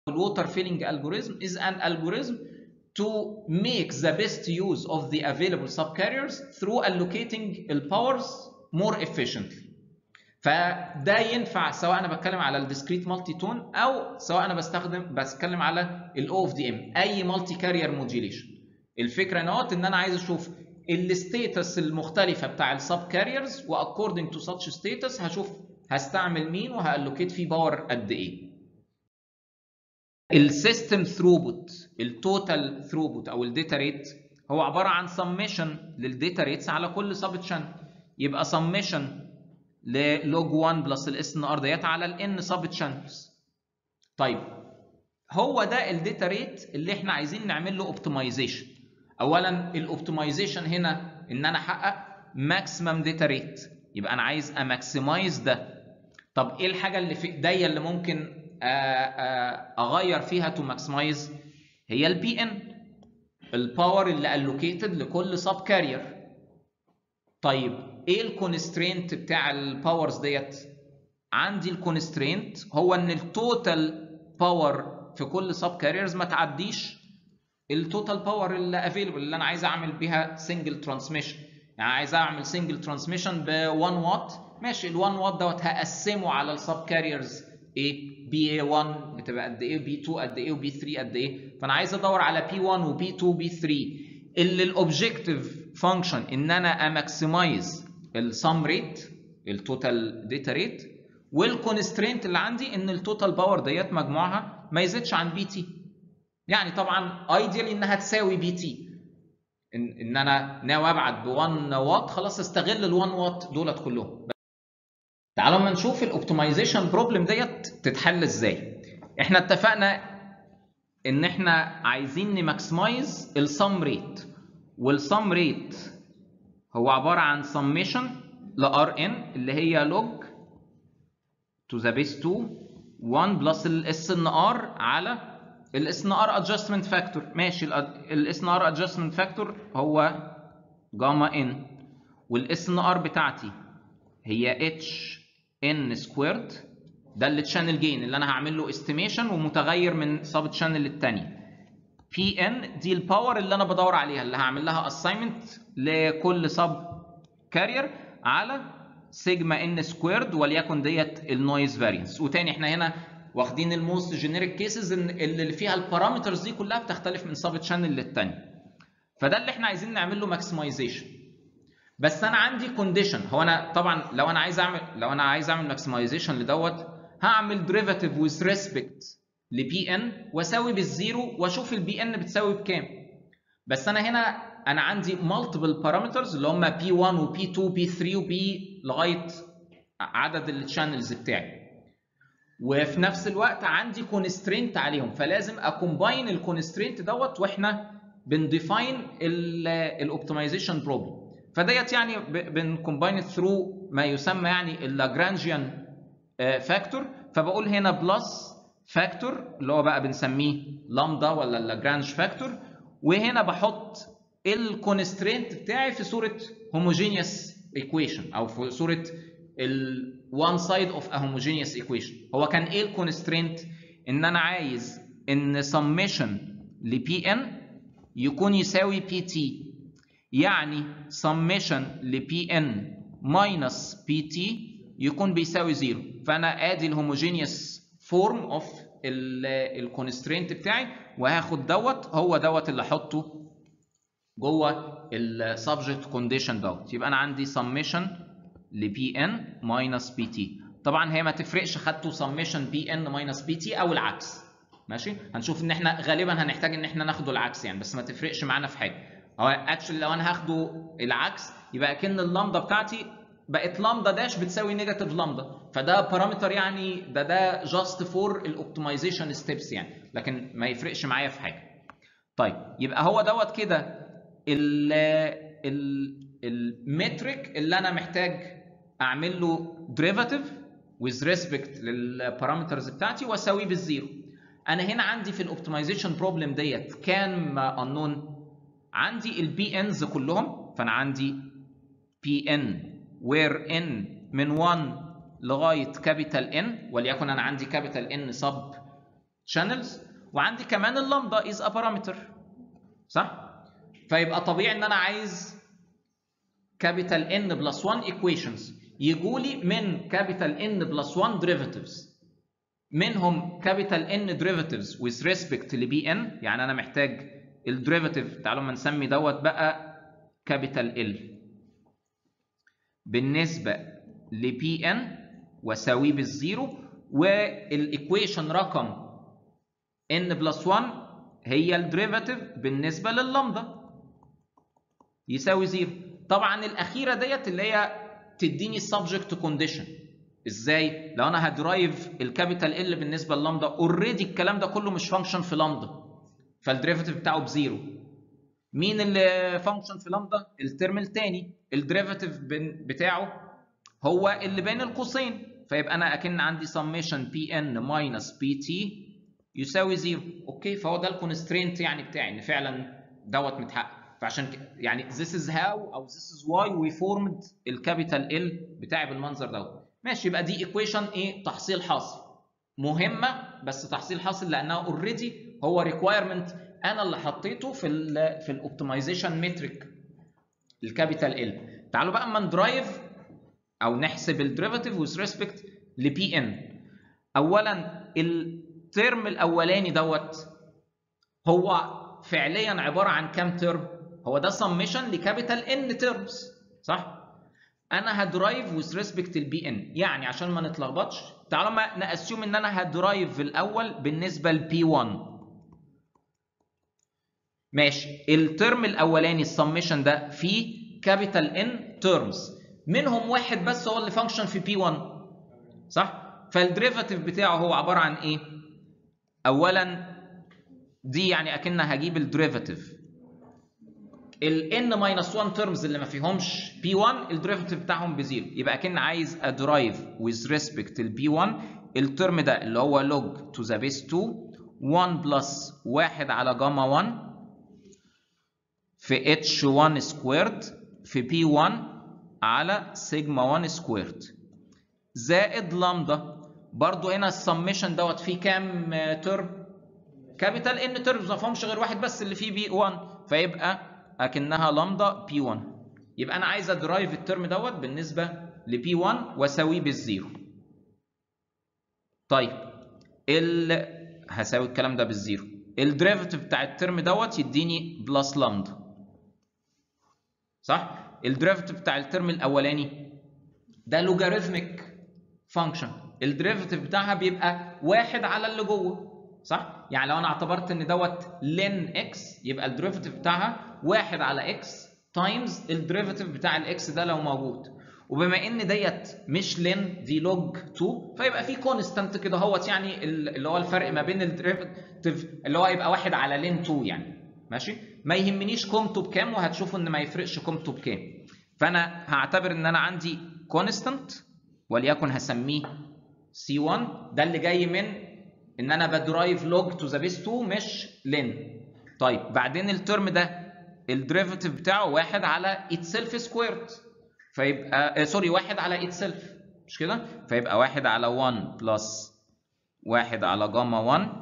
water filling algorithm is an algorithm to make the best use of the available subcarriers through allocating the powers more efficiently. فده ينفع سواء انا بتكلم على الديسكريت مالتي تون او سواء انا بستخدم بتكلم على الاو اوف دي ام اي مالتي كارير موديوليشن الفكره نوت ان انا عايز اشوف الستيتس المختلفه بتاع السب كاريرز واكوردنج تو ساتش ستيتس هشوف هستعمل مين وهالوكيت فيه باور قد ايه السيستم ثروبوت التوتال ثروبوت او الداتا ريت هو عباره عن سميشن للداتا ريتس على كل سب تشانل يبقى سميشن للوج 1 بلس الاس ان ار ديت على الان سب تشانلز طيب هو ده الداتا ريت اللي احنا عايزين نعمل له اوبتمايزيشن اولا الاوبتمايزيشن هنا ان انا احقق ماكسيمم داتا ريت يبقى انا عايز اماكسمايز ده طب ايه الحاجه اللي في ايديا اللي ممكن اغير فيها تو ماكسمايز هي البي ان الباور اللي الوكيتد لكل سب كارير طيب ايه الكونسترينت بتاع الباورز ديت عندي الكونسترينت هو ان التوتال باور في كل سب كاريرز ما تعديش التوتال باور اللي افيلبل اللي انا عايز اعمل بيها سنجل ترانسميشن يعني عايز اعمل سنجل ترانسميشن ب 1 واط ماشي ال 1 واط دوت هقسمه على السب كاريرز ايه بي اي 1 بتبقى قد ايه وبي 2 قد ايه وبي 3 قد ايه فانا عايز ادور على بي 1 وبي 2 وبي 3 اللي الاوبجيكتيف فانكشن ان انا اماكسمايز السم ريت التوتال داتا ريت والكونسترينت اللي عندي ان التوتال باور ديت مجموعها ما يزيدش عن بي تي يعني طبعا ايديال انها تساوي بي تي ان, إن انا ناوي ابعت ب 1 واط خلاص استغل ال 1 واط دولت كلهم تعالوا اما نشوف الاوبتمايزيشن بروبلم ديت تتحل ازاي احنا اتفقنا ان احنا عايزين نماكسمايز السم ريت والسم ريت هو عباره عن سميشن ل Rn اللي هي log to the base 2 1 بلس الاس ان ار على الاس ان ار ادجستمنت فاكتور ماشي الاس ان ار ادجستمنت فاكتور هو جاما ان والاس ان ار بتاعتي هي اتش ان سكويرد ده التشانل جين اللي انا هعمل له استيميشن ومتغير من سب تشانل للتاني بي ان دي الباور اللي انا بدور عليها اللي هعمل لها اساينمنت لكل سب كارير على سيجما ان سكويرد وليكن ديت النويز فارينس وتاني احنا هنا واخدين الموست جينيريك كيسز اللي فيها البارامترز دي كلها بتختلف من سب تشانل للتاني فده اللي احنا عايزين نعمل له ماكسمايزيشن بس انا عندي كونديشن هو انا طبعا لو انا عايز اعمل لو انا عايز اعمل ماكسمايزيشن لدوت هعمل ديريفاتيف ويز ريسبكت لبي ان واساوي بالزيرو واشوف البي ان بتساوي بكام بس انا هنا انا عندي مالتيبل بارامترز اللي هم بي 1 وبي 2 وبي 3 وبي لغايه عدد الشانلز بتاعي وفي نفس الوقت عندي كونسترينت عليهم فلازم اكومباين الكونسترينت دوت واحنا بنديفاين الاوبتمايزيشن بروبلم فديت يعني بنكومباين ثرو ما يسمى يعني اللاجرانجيان فاكتور فبقول هنا بلس فاكتور اللي هو بقى بنسميه لامدا ولا اللاجرانج فاكتور وهنا بحط الكونسترينت بتاعي في صوره هوموجينيوس ايكويشن او في صوره ال one side of a homogeneous equation هو كان ايه الكونسترينت ان انا عايز ان summation ل Pn يكون يساوي Pt يعني summation ل Pn minus Pt يكون بيساوي زيرو فانا ادي الهوموجينيوس فورم اوف الكونسترينت بتاعي وهاخد دوت هو دوت اللي احطه جوه السبجكت كونديشن دوت يبقى انا عندي summation ل Pn minus Pt طبعا هي ما تفرقش خدته summation Pn minus Pt او العكس ماشي هنشوف ان احنا غالبا هنحتاج ان احنا ناخده العكس يعني بس ما تفرقش معانا في حاجه هو اكشلي لو انا هاخده العكس يبقى اكن اللامدا بتاعتي بقت لامدا داش بتساوي نيجاتيف لامدا فده بارامتر يعني ده ده جاست فور الاوبتمايزيشن ستيبس يعني لكن ما يفرقش معايا في حاجه طيب يبقى هو دوت كده ال ال المترك اللي انا محتاج اعمل له ديريفاتيف with respect للبارامترز بتاعتي واساويه بالزيرو انا هنا عندي في الاوبتمايزيشن بروبلم ديت كام انون عندي البي انز كلهم فانا عندي بي ان وير ان من 1 لغايه كابيتال ان وليكن انا عندي كابيتال ان سب شانلز وعندي كمان اللامدا از ا بارامتر صح فيبقى طبيعي ان انا عايز كابيتال ان بلس 1 ايكويشنز يجوا لي من كابيتال ان بلس 1 derivatives منهم كابيتال ان derivatives with respect ل بي ان يعني انا محتاج الديريفاتيف تعالوا ما نسمي دوت بقى كابيتال ال بالنسبه لبي ان واساويه بالزيرو والايكويشن رقم n بلس 1 هي الديريفاتيف بالنسبه لللامدا يساوي زيرو طبعا الاخيره ديت اللي هي تديني السبجكت كونديشن ازاي لو انا هدرايف الكابيتال ال بالنسبه للامدا اوريدي الكلام ده كله مش فانكشن في لامدا فالديريفاتيف بتاعه بزيرو مين اللي فانكشن في لامدا الترم الثاني الديريفاتيف بتاعه هو اللي بين القوسين فيبقى انا اكن عندي سميشن بي ان ماينس بي تي يساوي زيرو اوكي فهو ده الكونسترينت يعني بتاعي ان فعلا دوت متحقق فعشان كده يعني this is how او this is why we formed الكابيتال ال بتاعي بالمنظر دوت ماشي يبقى دي ايكويشن ايه تحصيل حاصل مهمه بس تحصيل حاصل لانها اوريدي هو ريكوايرمنت انا اللي حطيته في ال في الاوبتمايزيشن متريك الكابيتال ال تعالوا بقى اما ندرايف او نحسب الديريفاتيف with respect لبي ان اولا الترم الاولاني دوت هو فعليا عباره عن كام ترم هو ده سميشن لكابيتال ان ترمز صح انا هدرايف with respect لبي ان يعني عشان ما نتلخبطش تعالوا ما ناسيوم ان انا هدرايف في الاول بالنسبه لبي 1 ماشي الترم الاولاني السميشن ده فيه كابيتال ان ترمز منهم واحد بس هو اللي فانكشن في بي 1 صح فالديريفاتيف بتاعه هو عباره عن ايه اولا دي يعني اكن هجيب الديريفاتيف ال n ماينس 1 ترمز اللي ما فيهمش p1 الديريفاتيف بتاعهم بزيرو يبقى اكن عايز ادرايف with respect ل p1 الترم ده اللي هو log to the base 2 1 بلس 1 على جاما 1 في h1 سكويرد في p1 على سيجما 1 سكويرد زائد لامدا برضو هنا السميشن دوت فيه كام ترم كابيتال ان ترمز ما فيهمش غير واحد بس اللي فيه بي 1 فيبقى اكنها لامدا بي 1 يبقى انا عايز ادرايف الترم دوت بالنسبه لبي 1 واساويه بالزيرو طيب ال هساوي الكلام ده بالزيرو الديريفاتيف بتاع الترم دوت يديني بلس لامدا صح الديريفاتيف بتاع الترم الاولاني ده لوجاريثميك فانكشن الديريفاتيف بتاعها بيبقى واحد على اللي جوه صح؟ يعني لو انا اعتبرت ان دوت لين اكس يبقى الديريفاتيف بتاعها واحد على اكس تايمز الديريفاتيف بتاع الاكس ده لو موجود وبما ان ديت مش لين دي لوج 2 فيبقى في كونستانت كده اهوت يعني اللي هو الفرق ما بين الديريفاتيف اللي هو يبقى واحد على لين 2 يعني ماشي؟ ما يهمنيش قيمته بكام وهتشوفوا ان ما يفرقش قيمته بكام فانا هعتبر ان انا عندي كونستانت وليكن هسميه C1 ده اللي جاي من ان انا بدرايف لوج تو ذا بيس 2 مش لين طيب بعدين الترم ده الديريفاتيف بتاعه واحد على اتسيلف سكويرد فيبقى آه سوري واحد على اتسيلف مش كده فيبقى واحد على 1 بلس واحد على جاما 1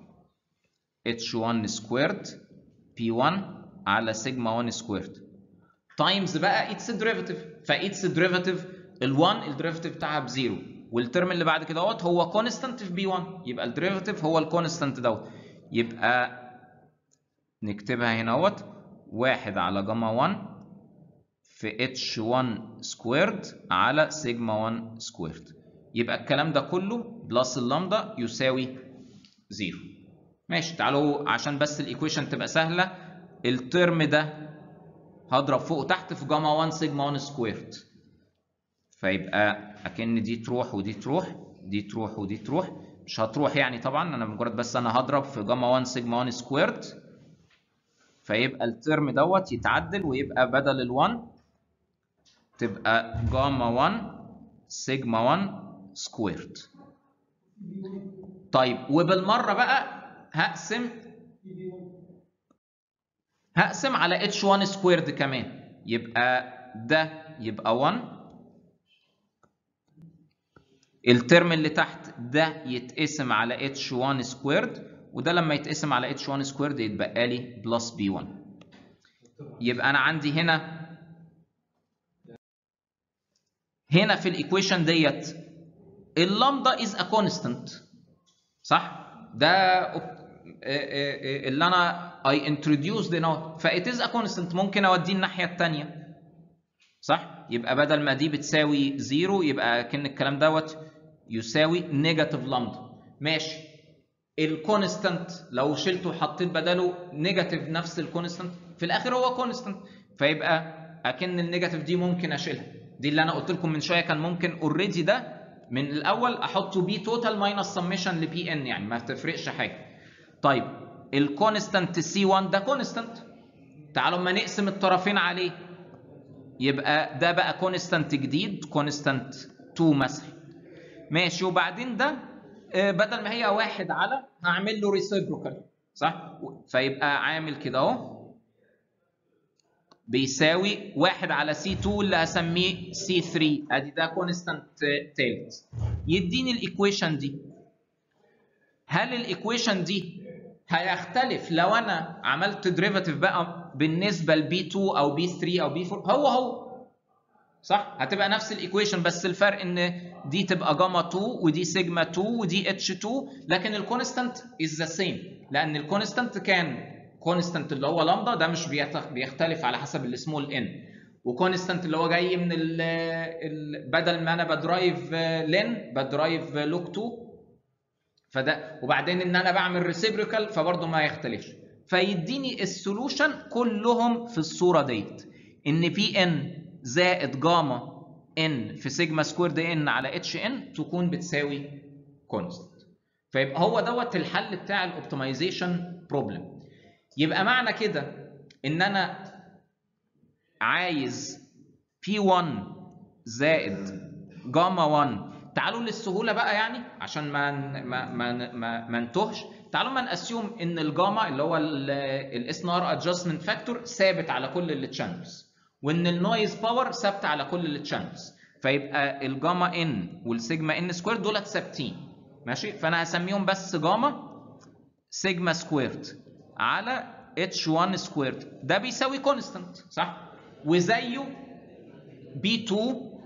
h1 سكويرد p1 على سيجما 1 سكويرد تايمز بقى اتس ديريفاتيف فاتس ديريفاتيف ال1 الديريفاتيف بتاعها بزيرو والترم اللي بعد كده دوت هو كونستانت في بي 1 يبقى الديريفاتيف هو الكونستانت دوت يبقى نكتبها هنا اهوت واحد على جاما 1 في اتش 1 سكويرد على سيجما 1 سكويرد يبقى الكلام ده كله بلس اللامدا يساوي زيرو ماشي تعالوا عشان بس الايكويشن تبقى سهله الترم ده هضرب فوق وتحت في جاما 1 سيجما 1 سكويرد فيبقى اكن دي تروح ودي تروح دي تروح ودي تروح مش هتروح يعني طبعا انا مجرد بس انا هضرب في جاما 1 سيجما 1 سكويرد فيبقى الترم دوت يتعدل ويبقى بدل ال1 تبقى جاما 1 سيجما 1 سكويرد طيب وبالمره بقى هقسم هقسم على h1 سكويرد كمان يبقى ده يبقى 1 الترم اللي تحت ده يتقسم على h1 سكويرد وده لما يتقسم على h1 سكويرد يتبقى لي بلس b1 يبقى انا عندي هنا هنا في الايكويشن ديت اللامدا از ا كونستانت صح ده اللي انا اي انتروديوسد نوت فايت از ا كونستانت ممكن اوديه الناحيه الثانيه صح يبقى بدل ما دي بتساوي زيرو يبقى كان الكلام دوت يساوي نيجاتيف لامدا ماشي الكونستانت لو شلته وحطيت بداله نيجاتيف نفس الكونستانت في الاخر هو كونستانت فيبقى اكن النيجاتيف دي ممكن اشيلها دي اللي انا قلت لكم من شويه كان ممكن اوريدي ده من الاول احطه بي توتال ماينس سميشن لبي ان يعني ما تفرقش حاجه طيب الكونستانت سي 1 ده كونستانت تعالوا اما نقسم الطرفين عليه يبقى ده بقى كونستانت جديد كونستانت 2 مثلا ماشي وبعدين ده بدل ما هي واحد على هعمل له ريسيبروكال صح فيبقى عامل كده اهو بيساوي واحد على سي 2 اللي هسميه سي 3 ادي ده كونستانت تالت يديني الايكويشن دي هل الايكويشن دي هيختلف لو انا عملت ديريفاتيف بقى بالنسبه لبي 2 او بي 3 او بي 4 هو هو صح هتبقى نفس الايكويشن بس الفرق ان دي تبقى جاما 2 ودي سيجما 2 ودي اتش 2 لكن الكونستانت از ذا سيم لان الكونستانت كان كونستانت اللي هو لامدا ده مش بيختلف على حسب السمول ان وكونستانت اللي هو جاي من ال ال بدل ما انا بدرايف لين بدرايف لوك 2 فده وبعدين ان انا بعمل ريسيبريكال فبرضه ما يختلفش فيديني السولوشن كلهم في الصوره ديت ان بي ان زائد جاما ان في سيجما سكويرد ان على اتش ان تكون بتساوي كونستانت فيبقى هو دوت الحل بتاع الاوبتمايزيشن بروبلم يبقى معنى كده ان انا عايز P1 زائد جاما 1 تعالوا للسهوله بقى يعني عشان ما ما ما ما, ما نتوهش تعالوا ما ناسيوم ان الجاما اللي هو الاس ار ادجستمنت فاكتور ثابت على كل التشانلز وان النويز باور ثابته على كل التشانلز فيبقى الجاما ان والسيجما ان سكوير دولت ثابتين ماشي فانا هسميهم بس جاما سيجما سكويرد على h1 سكويرد ده بيساوي كونستانت صح وزيه b2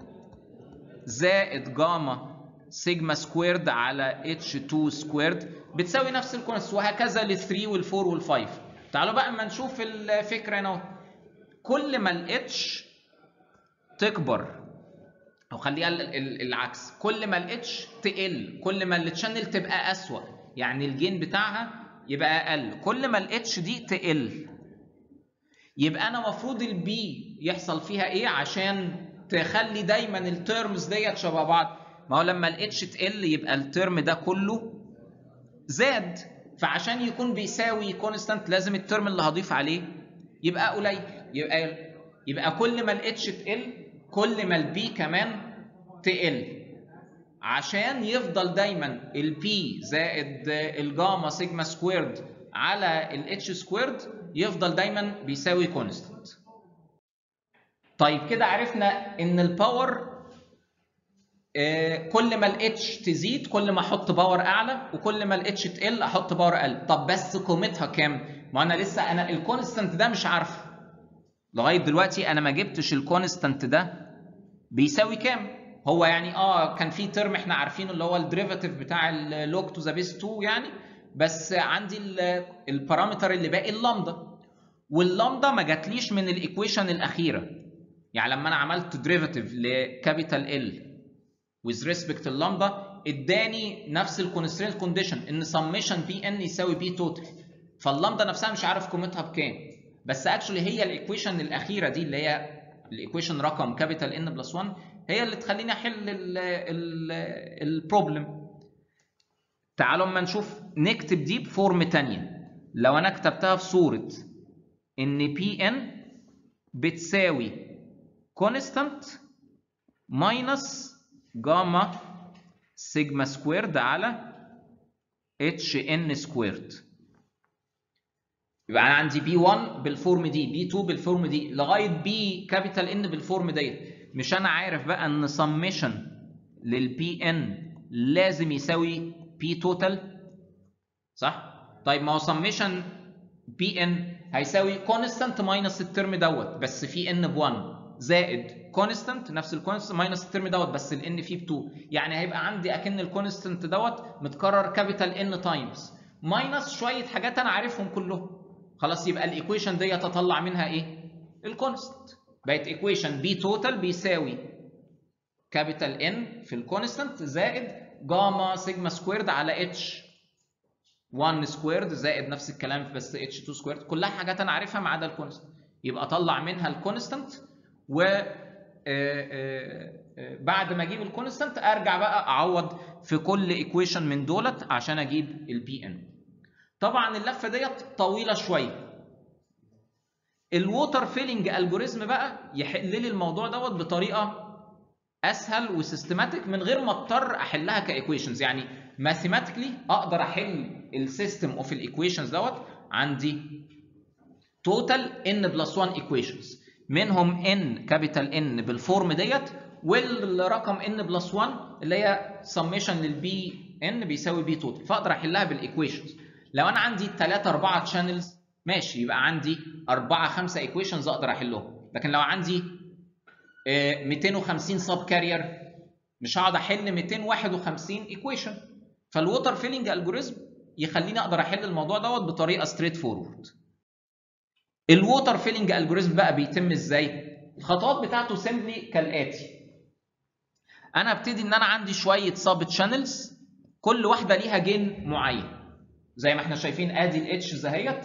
زائد جاما سيجما سكويرد على h2 سكويرد بتساوي نفس الكونست وهكذا لل 3 وال 4 وال 5 تعالوا بقى اما نشوف الفكره هنا كل ما الاتش تكبر او خليها العكس كل ما الاتش تقل كل ما التشانل تبقى اسوأ يعني الجين بتاعها يبقى اقل كل ما الاتش دي تقل يبقى انا المفروض البي يحصل فيها ايه عشان تخلي دايما الترمز ديت شبه بعض ما هو لما الاتش تقل يبقى الترم ده كله زاد فعشان يكون بيساوي كونستانت لازم الترم اللي هضيف عليه يبقى قليل يبقى يبقى كل ما الاتش تقل كل ما البي كمان تقل عشان يفضل دايما البي زائد الجاما سيجما سكويرد على الاتش سكويرد يفضل دايما بيساوي كونستانت طيب كده عرفنا ان الباور كل ما الاتش تزيد كل ما احط باور اعلى وكل ما الاتش تقل احط باور اقل طب بس قيمتها كام ما انا لسه انا الكونستانت ده مش عارفه لغايه دلوقتي انا ما جبتش الكونستانت ده بيساوي كام هو يعني اه كان في ترم احنا عارفينه اللي هو الديريفاتيف بتاع اللوج تو ذا بيس 2 يعني بس عندي البارامتر اللي باقي اللامدا واللامدا ما جاتليش من الايكويشن الاخيره يعني لما انا عملت ديريفاتيف لكابيتال ال with respect اللامدا اداني نفس الكونسترينت كونديشن ان سميشن بي ان يساوي بي توتال فاللامدا نفسها مش عارف قيمتها بكام بس اكشولي هي الايكويشن الاخيره دي اللي هي الايكويشن رقم كابيتال ان بلس 1 هي اللي تخليني احل البروبلم تعالوا اما نشوف نكتب دي بفورم تانية لو انا كتبتها في صورة ان بي ان بتساوي كونستانت ماينس جاما سيجما سكويرد على اتش ان سكويرد يبقى انا عندي بي 1 بالفورم دي بي 2 بالفورم دي لغايه بي كابيتال ان بالفورم ديت مش انا عارف بقى ان سميشن للبي ان لازم يساوي بي توتال صح طيب ما هو سميشن بي ان هيساوي كونستانت ماينس الترم دوت بس في ان ب 1 زائد كونستانت نفس الكونستانت ماينس الترم دوت بس الان فيه ب 2 يعني هيبقى عندي اكن الكونستانت دوت متكرر كابيتال ان تايمز ماينس شويه حاجات انا عارفهم كلهم خلاص يبقى الايكويشن دي اطلع منها ايه الكونستانت بقت ايكويشن بي توتال بيساوي كابيتال ان في الكونستانت زائد جاما سيجما سكويرد على اتش 1 سكويرد زائد نفس الكلام بس اتش 2 سكويرد كلها حاجات انا عارفها ما عدا الكونستانت يبقى اطلع منها الكونستانت و بعد ما اجيب الكونستانت ارجع بقى اعوض في كل ايكويشن من دولت عشان اجيب البي ان طبعا اللفه ديت طويله شويه الووتر فيلنج الجوريزم بقى يحل لي الموضوع دوت بطريقه اسهل وسيستماتيك من غير ما اضطر احلها كايكويشنز يعني ماثيماتيكلي اقدر احل السيستم اوف الايكويشنز دوت عندي توتال ان بلس 1 ايكويشنز منهم ان كابيتال ان بالفورم ديت والرقم ان بلس 1 اللي هي سميشن للبي ان بيساوي بي توتال فاقدر احلها بالايكويشنز لو انا عندي 3 4 تشانلز ماشي يبقى عندي 4 5 ايكويشنز اقدر احلهم لكن لو عندي 250 سب كارير مش هقعد احل 251 ايكويشن فالووتر فيلنج الجوريزم يخليني اقدر احل الموضوع دوت بطريقه ستريت فورورد الووتر فيلنج الجوريزم بقى بيتم ازاي الخطوات بتاعته سيمبلي كالاتي انا ابتدي ان انا عندي شويه سب تشانلز كل واحده ليها جين معين زي ما احنا شايفين ادي الاتش زهيت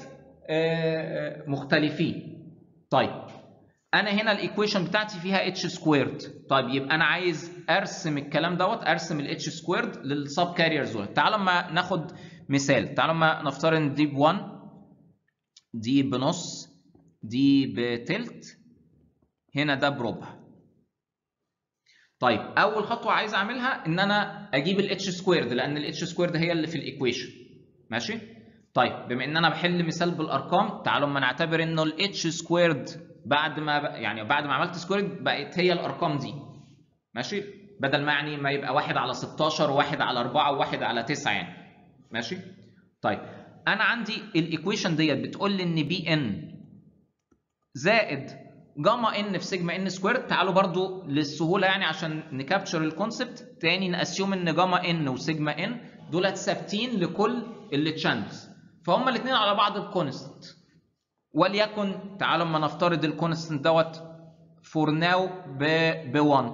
مختلفين طيب انا هنا الايكويشن بتاعتي فيها اتش سكويرد طيب يبقى انا عايز ارسم الكلام دوت ارسم الاتش سكويرد للسب كاريرز دول تعالوا اما ناخد مثال تعالوا اما نفترض ان دي ب 1 دي بنص دي بتلت هنا ده بربع طيب اول خطوه عايز اعملها ان انا اجيب الاتش سكويرد لان الاتش سكويرد هي اللي في الايكويشن ماشي طيب بما ان انا بحل مثال بالارقام تعالوا اما نعتبر انه الاتش سكويرد بعد ما ب... يعني بعد ما عملت سكويرد بقت هي الارقام دي ماشي بدل ما يعني ما يبقى واحد على 16 وواحد على 4 وواحد على 9 يعني ماشي طيب انا عندي الايكويشن ديت بتقول لي ان بي ان زائد جاما ان في سيجما ان سكويرد تعالوا برضو للسهوله يعني عشان نكابتشر الكونسبت تاني ناسيوم ان جاما ان وسيجما ان دولت ثابتين لكل التشانلز فهم الاثنين على بعض بكونستنت وليكن تعالوا اما نفترض الكونستنت دوت فور ناو ب 1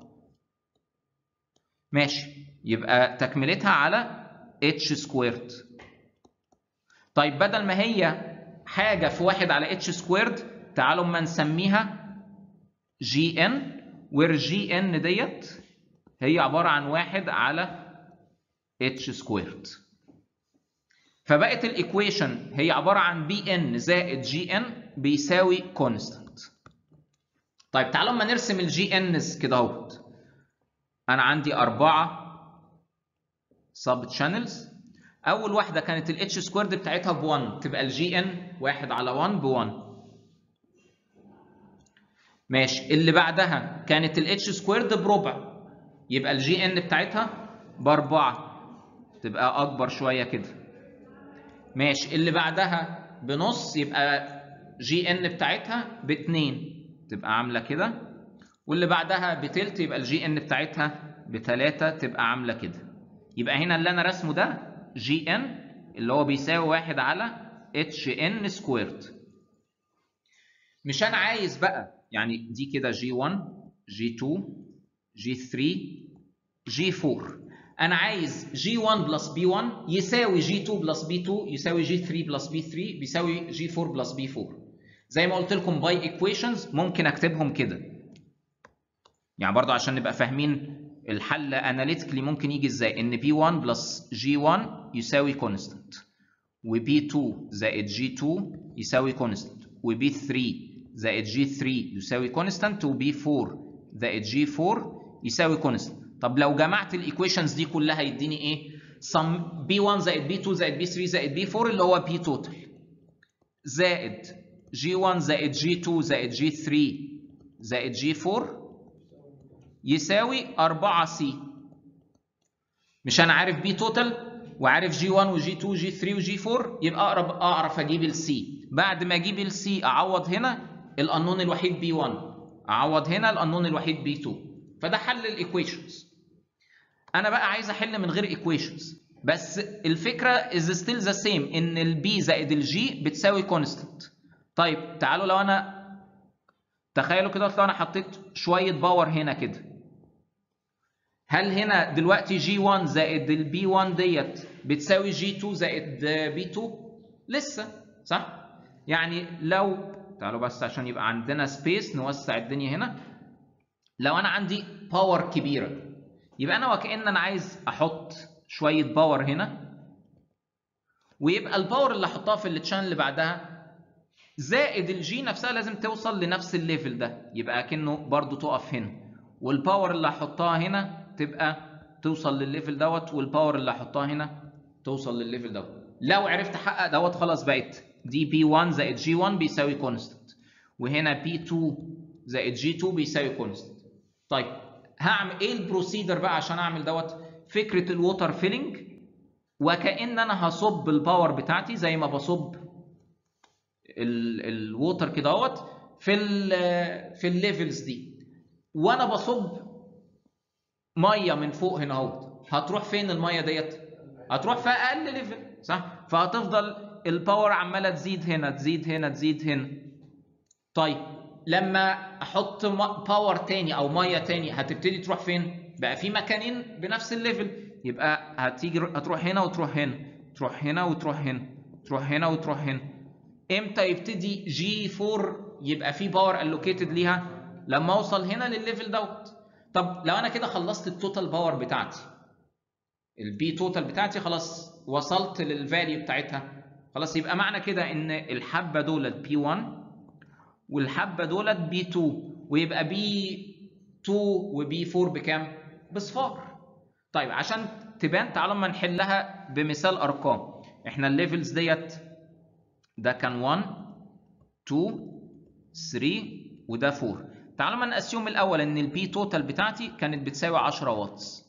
ماشي يبقى تكملتها على اتش سكويرد طيب بدل ما هي حاجه في واحد على اتش سكويرد تعالوا اما نسميها جي ان وير جي ان ديت هي عباره عن واحد على اتش سكويرد فبقت الايكويشن هي عباره عن بي ان زائد جي ان بيساوي كونستانت طيب تعالوا اما نرسم الجي انز كده اهوت انا عندي اربعه سب تشانلز اول واحده كانت الاتش سكويرد بتاعتها ب 1 تبقى الجي ان واحد على 1 ب 1 ماشي اللي بعدها كانت الاتش سكويرد بربع يبقى الجي ان بتاعتها باربعه تبقى اكبر شويه كده ماشي اللي بعدها بنص يبقى جي ان بتاعتها باتنين تبقى عامله كده واللي بعدها بتلت يبقى الجي ان بتاعتها بتلاته تبقى عامله كده يبقى هنا اللي انا رسمه ده جي ان اللي هو بيساوي واحد على اتش ان سكويرد مش انا عايز بقى يعني دي كده جي 1 جي 2 جي 3 جي 4 انا عايز جي 1 بلس بي 1 يساوي جي 2 بلس بي 2 يساوي جي 3 بلس بي 3 بيساوي جي 4 بلس بي 4 زي ما قلت لكم باي ايكويشنز ممكن اكتبهم كده يعني برضه عشان نبقى فاهمين الحل اناليتيكلي ممكن يجي ازاي ان بي 1 بلس جي 1 يساوي كونستنت وبي 2 زائد جي 2 يساوي كونستنت وبي 3 زائد جي 3 يساوي كونستنت وبي 4 زائد جي 4 يساوي كونستنت طب لو جمعت الايكويشنز دي كلها يديني ايه سم بي 1 زائد بي 2 زائد بي 3 زائد بي 4 اللي هو بي توتال زائد جي 1 زائد جي 2 زائد جي 3 زائد جي 4 يساوي 4 سي مش انا عارف بي توتال وعارف جي 1 وجي 2 وجي 3 وجي 4 يبقى اقرب اعرف اجيب السي بعد ما اجيب السي اعوض هنا القانون الوحيد بي 1 اعوض هنا القانون الوحيد بي 2 فده حل الايكويشنز انا بقى عايز احل من غير ايكويشنز بس الفكره از ستيل ذا سيم ان البي زائد الجي بتساوي كونستنت طيب تعالوا لو انا تخيلوا كده لو انا حطيت شويه باور هنا كده هل هنا دلوقتي جي 1 زائد البي 1 ديت بتساوي جي 2 زائد بي 2 لسه صح يعني لو تعالوا بس عشان يبقى عندنا سبيس نوسع الدنيا هنا لو انا عندي باور كبيره يبقى انا وكأن انا عايز احط شويه باور هنا ويبقى الباور اللي احطها في التشانل اللي بعدها زائد الجي نفسها لازم توصل لنفس الليفل ده يبقى كأنه برضو تقف هنا والباور اللي هحطها هنا تبقى توصل للليفل دوت والباور اللي هحطها هنا توصل للليفل دوت لو عرفت احقق دوت خلاص بقت دي بي 1 زائد جي 1 بيساوي كونستنت وهنا بي 2 زائد جي 2 بيساوي كونستنت طيب هعمل ايه البروسيدر بقى عشان اعمل دوت فكره الووتر فيلنج وكأن انا هصب الباور بتاعتي زي ما بصب الووتر كده اهوت في ال في الليفلز دي وانا بصب ميه من فوق هنا اهوت هتروح فين الميه ديت هتروح في اقل ليفل صح فهتفضل الباور عماله تزيد هنا تزيد هنا تزيد هنا طيب لما احط باور تاني او ميه تاني هتبتدي تروح فين بقى في مكانين بنفس الليفل يبقى هتيجي هتروح هنا وتروح هنا تروح هنا وتروح هنا تروح هنا وتروح هنا امتى يبتدي جي 4 يبقى في باور الوكيتد ليها لما اوصل هنا للليفل دوت طب لو انا كده خلصت التوتال باور بتاعتي البي توتال بتاعتي خلاص وصلت للفاليو بتاعتها خلاص يبقى معنى كده ان الحبه دولت بي 1 والحبه دولت بي 2 ويبقى بي 2 وبي 4 بكام؟ بصفار. طيب عشان تبان تعالوا ما نحلها بمثال ارقام. احنا الليفلز ديت ده كان 1 2 3 وده 4. تعالوا ما نأسيوم الاول ان البي توتال بتاعتي كانت بتساوي 10 واتس.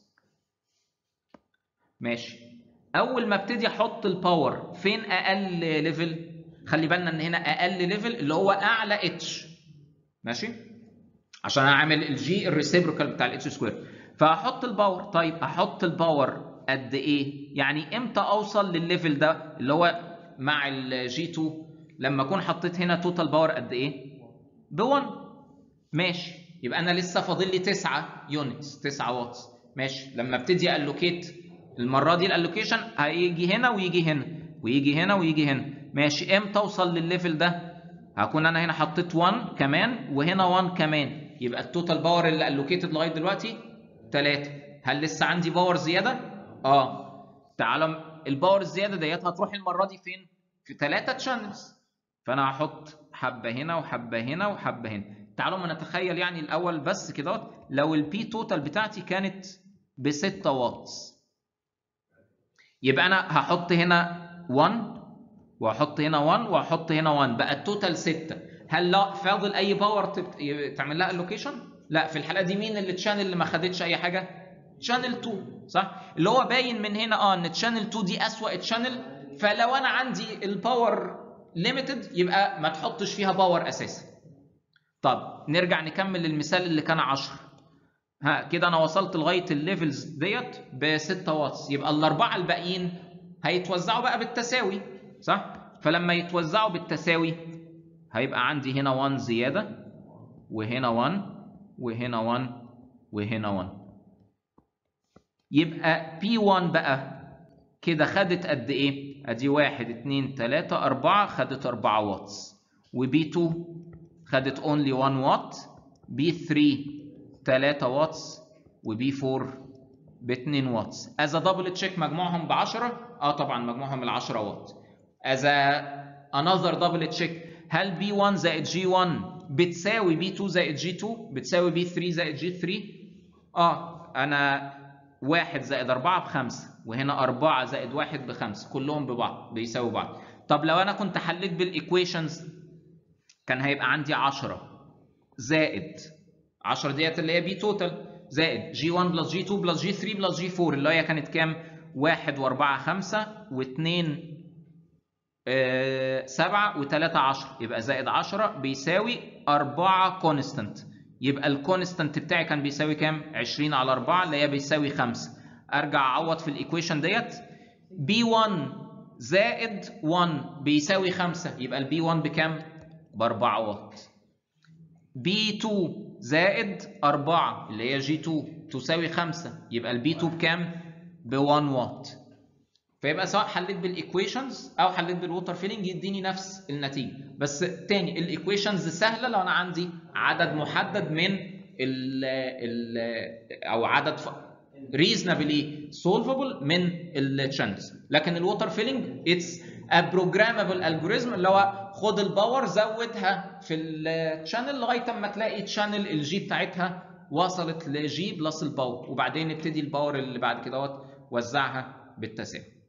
ماشي. اول ما ابتدي احط الباور فين اقل ليفل؟ خلي بالنا ان هنا اقل ليفل اللي هو اعلى اتش ماشي عشان اعمل الجي الريسيبروكال بتاع الاتش سكوير فهحط الباور طيب احط الباور قد ايه يعني امتى اوصل للليفل ده اللي هو مع الجي 2 لما اكون حطيت هنا توتال باور قد ايه ب 1 ماشي يبقى انا لسه فاضل لي 9 يونتس 9 واتس ماشي لما ابتدي الوكيت المره دي الالوكيشن هيجي هنا ويجي هنا ويجي هنا ويجي هنا ماشي امتى اوصل للليفل ده هكون انا هنا حطيت 1 كمان وهنا 1 كمان يبقى التوتال باور اللي الوكيتد لغايه دلوقتي 3 هل لسه عندي باور زياده اه تعالى الباور الزياده ديت هتروح المره دي فين في 3 تشانلز فانا هحط حبه هنا وحبه هنا وحبه هنا تعالوا ما نتخيل يعني الاول بس كده لو البي توتال بتاعتي كانت ب 6 واتس يبقى انا هحط هنا 1 واحط هنا 1 واحط هنا 1 بقى التوتال 6 هل لا فاضل اي باور تبت... تعمل لها اللوكيشن لا في الحاله دي مين اللي تشانل اللي ما خدتش اي حاجه تشانل 2 صح اللي هو باين من هنا اه ان تشانل 2 دي اسوأ تشانل فلو انا عندي الباور ليميتد يبقى ما تحطش فيها باور اساسا طب نرجع نكمل المثال اللي كان 10 ها كده انا وصلت لغايه الليفلز ديت ب 6 واتس يبقى الاربعه الباقيين هيتوزعوا بقى بالتساوي صح؟ فلما يتوزعوا بالتساوي هيبقى عندي هنا 1 زيادة وهنا 1 وهنا 1 وهنا 1 يبقى P1 بقى كده خدت قد ايه؟ ادي 1 2 3 4 خدت 4 واتس وB2 خدت only 1 وات B3 3 واتس وB4 ب 2 واتس از دبل تشيك مجموعهم ب 10 اه طبعا مجموعهم ال 10 وات as a another double check هل B1 زائد G1 بتساوي B2 زائد G2 بتساوي B3 زائد G3 اه انا واحد زائد أربعة بخمسة وهنا أربعة زائد واحد بخمسة كلهم ببعض بيساوي بعض طب لو أنا كنت حليت بالإيكويشنز كان هيبقى عندي عشرة زائد عشرة ديت اللي هي بي توتال زائد جي 1 بلس جي 2 بلس جي 3 بلس جي 4 اللي هي كانت كام 1 و4 5 و2 7 و3 10 يبقى زائد 10 بيساوي 4 كونستانت يبقى الكونستانت بتاعي كان بيساوي كام 20 على 4 اللي هي بيساوي 5 ارجع اعوض في الايكويشن ديت بي 1 زائد 1 بيساوي 5 يبقى البي 1 بكام ب 4 واط بي 2 زائد 4 اللي هي جي 2 تساوي 5 يبقى البي 2 بكام ب 1 واط فيبقى سواء حليت بالايكويشنز او حليت بالووتر فيلنج يديني نفس النتيجه بس تاني الايكويشنز سهله لو انا عندي عدد محدد من ال ال او عدد reasonably solvable من التشانلز لكن الووتر فيلنج اتس a programmable algorithm اللي هو خد الباور زودها في الشانل لغايه اما تلاقي تشانل الجي بتاعتها وصلت لجي بلس الباور وبعدين نبتدي الباور اللي بعد كده وزعها بالتساوي